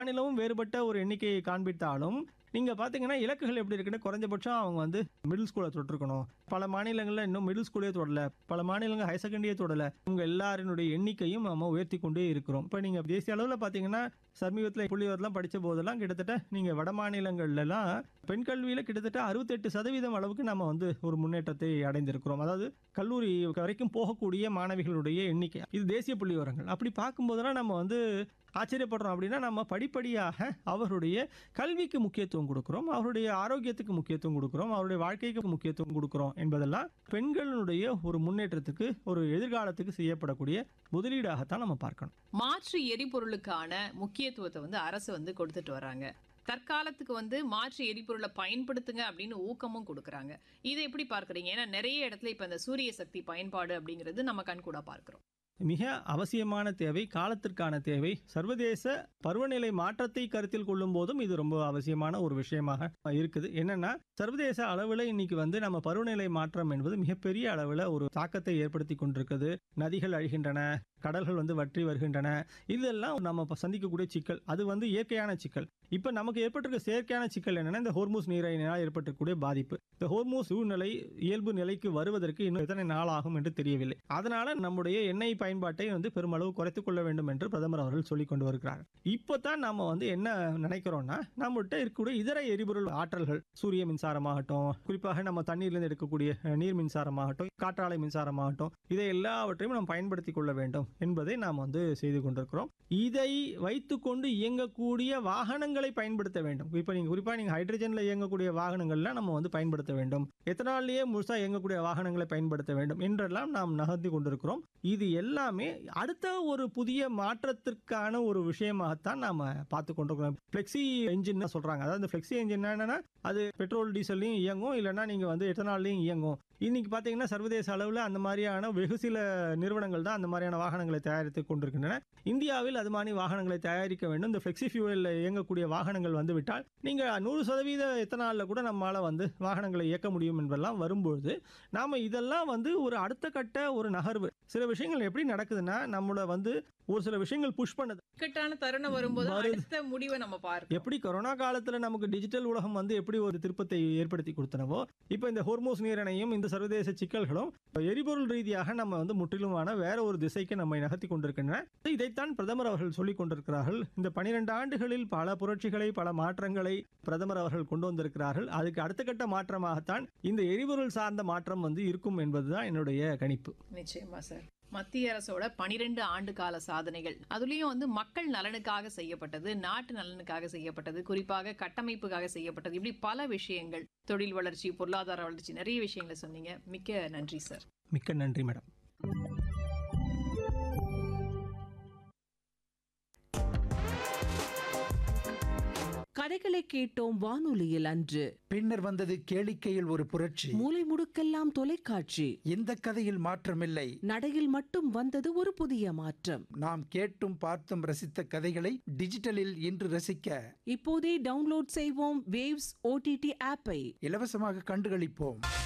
மாநிலமும் வேறுபட்ட ஒரு எண்ணிக்கையை காண்பித்தாலும் நீங்க பாத்தீங்கன்னா இலக்குகள் எப்படி இருக்குன்னு குறைஞ்சபட்சம் அவங்க வந்து மிடில் ஸ்கூலை தொட்டிருக்கணும் பல மாநிலங்கள்ல இன்னும் மிடில் ஸ்கூலே தொடல பல மாநிலங்கள் ஹையர் செகண்டரியே தொடல உங்க எல்லாரினுடைய எண்ணிக்கையும் நம்ம உயர்த்தி கொண்டே இருக்கிறோம் இப்போ நீங்க தேசிய அளவுல பாத்தீங்கன்னா சமீபத்தில் புள்ளிவரெல்லாம் படிச்ச போதெல்லாம் கிட்டத்தட்ட நீங்க வட மாநிலங்கள்லாம் பெண் கல்வியில கிட்டத்தட்ட அறுபத்தெட்டு சதவீதம் அளவுக்கு நம்ம வந்து ஒரு முன்னேற்றத்தை அடைந்திருக்கிறோம் அதாவது கல்லூரி வரைக்கும் போகக்கூடிய மாணவிகளுடைய எண்ணிக்கை இது தேசிய புள்ளி விவரங்கள் அப்படி பார்க்கும்போதெல்லாம் நம்ம வந்து ஆச்சரியப்படுறோம் அப்படின்னா நம்ம படிப்படியாக அவருடைய கல்விக்கு முக்கியத்துவம் கொடுக்குறோம் அவருடைய ஆரோக்கியத்துக்கு முக்கியத்துவம் கொடுக்குறோம் அவருடைய வாழ்க்கைக்கு முக்கியத்துவம் கொடுக்குறோம் என்பதெல்லாம் பெண்களுடைய ஒரு முன்னேற்றத்துக்கு ஒரு எதிர்காலத்துக்கு செய்யப்படக்கூடிய முதலீடாகத்தான் நம்ம பார்க்கணும் மாற்று எரிபொருளுக்கான முக்கியத்துவத்தை வந்து அரசு வந்து கொடுத்துட்டு வராங்க தற்காலத்துக்கு வந்து மாற்று எரிபொருளை பயன்படுத்துங்க அப்படின்னு ஊக்கமும் கொடுக்குறாங்க இதை எப்படி பார்க்கறீங்க ஏன்னா நிறைய இடத்துல இப்ப இந்த சூரிய சக்தி பயன்பாடு அப்படிங்கிறது நம்ம கண்கூடா பார்க்கிறோம் மிக அவசியமான தேவை காலத்திற்கான தேவை சர்வதேச பருவநிலை மாற்றத்தை கருத்தில் கொள்ளும் போதும் இது ரொம்ப அவசியமான ஒரு விஷயமாக இருக்குது என்னன்னா சர்வதேச அளவில் இன்னைக்கு வந்து நம்ம பருவநிலை மாற்றம் என்பது மிகப்பெரிய அளவில் ஒரு தாக்கத்தை ஏற்படுத்தி கொண்டிருக்குது நதிகள் அழிகின்றன கடல்கள் வந்து வற்றி வருகின்றன இதெல்லாம் நம்ம இப்ப சந்திக்கக்கூடிய சிக்கல் அது வந்து இயற்கையான சிக்கல் இப்போ நமக்கு ஏற்பட்டிருக்க செயற்கையான சிக்கல் என்னன்னா இந்த ஹோர்மூஸ் நீரினால் ஏற்பட்டிருக்கக்கூடிய பாதிப்பு இந்த ஹோர்மூஸ் சூழ்நிலை இயல்பு நிலைக்கு வருவதற்கு இன்னும் எத்தனை நாள் ஆகும் என்று தெரியவில்லை அதனால நம்முடைய எண்ணெய் பயன்பாட்டை வந்து பெருமளவு குறைத்துக் கொள்ள வேண்டும் என்று பிரதமர் அவர்கள் சொல்லிக் கொண்டு வருகிறார் இப்போ தான் நம்ம வந்து என்ன நினைக்கிறோம்னா நம்மகிட்ட இருக்கக்கூடிய இதர எரிபொருள் ஆற்றல்கள் சூரிய மின்சாரமாகட்டும் குறிப்பாக நம்ம தண்ணீர்லேருந்து எடுக்கக்கூடிய அஹ், நீர் மின்சாரமாகட்டும் காற்றாலை மின்சாரமாகட்டும் இதை எல்லாவற்றையும் நாம் பயன்படுத்திக் கொள்ள வேண்டும் என்பதை நாம் வந்து செய்து கொண்டிருக்கிறோம் இதை வைத்துக்கொண்டு இயங்கக்கூடிய வாகனங்களை பயன்படுத்த வேண்டும் இப்போ நீங்க குறிப்பா நீங்க ஹைட்ரஜன்ல இயங்கக்கூடிய வாகனங்கள்லாம் நம்ம வந்து பயன்படுத்த வேண்டும் எத்தனாலேயே முழுசா இயங்கக்கூடிய வாகனங்களை பயன்படுத்த வேண்டும் என்றெல்லாம் நாம் நகர்ந்து கொண்டிருக்கிறோம் இது எல்லாமே அடுத்த ஒரு புதிய மாற்றத்திற்கான ஒரு விஷயமாகத்தான் நாம பார்த்து கொண்டிருக்கிறோம் ஃப்ளெக்ஸி என்ஜின் சொல்றாங்க அதாவது ஃப்ளெக்ஸி என்ஜின் என்னன்னா அது பெட்ரோல் டீசல்லையும் இயங்கும் இல்லைன்னா நீங்க வந்து எத்தனால்லையும் இயங்கும் இன்னைக்கு பார்த்தீங்கன்னா சர்வதேச அளவில் அந்த மாதிரியான வெகு சில நிறுவனங்கள் தான் அந்த மாதிரியான வாகனங்களை தயாரித்து கொண்டிருக்கின்றன இந்தியாவில் அது மாதிரி வாகனங்களை தயாரிக்க வேண்டும் இந்த ஃப்ளெக்ஸி ஃபியூவலில் இயங்கக்கூடிய வாகனங்கள் வந்துவிட்டால் நீங்கள் நூறு சதவீத எத்தனாலில் கூட நம்மளால் வந்து வாகனங்களை இயக்க முடியும் என்பதெல்லாம் வரும்பொழுது நாம் இதெல்லாம் வந்து ஒரு அடுத்த கட்ட ஒரு நகர்வு சில விஷயங்கள் எப்படி நடக்குதுன்னா நம்மளை வந்து ஒரு சில விஷயங்கள் புஷ் பண்ணுது இக்கட்டான தருணம் வரும்போது வருது. அடுத்த முடிவை நம்ம பார்க்கணும் எப்படி கொரோனா காலத்துல நமக்கு டிஜிட்டல் உலகம் வந்து எப்படி ஒரு திருப்பத்தை ஏற்படுத்தி கொடுத்தனவோ இப்போ இந்த ஹோர்மோஸ் நீரணையும் இந்த சர்வதேச சிக்கல்களும் எரிபொருள் ரீதியாக நம்ம வந்து முற்றிலுமான வேற ஒரு திசைக்கு நம்மை நகர்த்தி கொண்டிருக்கின்றன இதைத்தான் பிரதமர் அவர்கள் சொல்லிக் கொண்டிருக்கிறார்கள் இந்த பனிரெண்டு ஆண்டுகளில் பல புரட்சிகளை பல மாற்றங்களை பிரதமர் அவர்கள் கொண்டு வந்திருக்கிறார்கள் அதுக்கு அடுத்த கட்ட மாற்றமாகத்தான் இந்த எரிபொருள் சார்ந்த மாற்றம் வந்து இருக்கும் என்பதுதான் என்னுடைய கணிப்பு நிச்சயமா சார் மத்திய அரசோட பனிரெண்டு ஆண்டு கால சாதனைகள் அதுலயும் வந்து மக்கள் நலனுக்காக செய்யப்பட்டது நாட்டு நலனுக்காக செய்யப்பட்டது குறிப்பாக கட்டமைப்புக்காக செய்யப்பட்டது இப்படி பல விஷயங்கள் தொழில் வளர்ச்சி பொருளாதார வளர்ச்சி நிறைய விஷயங்களை சொன்னீங்க மிக்க நன்றி சார் மிக்க நன்றி மேடம் கதைகளை கேட்டோம் வானொலியில் அன்று பின்னர் வந்தது கேளிக்கையில் ஒரு புரட்சி மூலை முடுக்கெல்லாம் தொலைக்காட்சி இந்த கதையில் மாற்றமில்லை நடையில் மட்டும் வந்தது ஒரு புதிய மாற்றம் நாம் கேட்டும் பார்த்தும் ரசித்த கதைகளை டிஜிட்டலில் இன்று ரசிக்க இப்போதே டவுன்லோட் செய்வோம் வேவ்ஸ் ஓடிடி ஆப்பை இலவசமாக கண்டுகளிப்போம்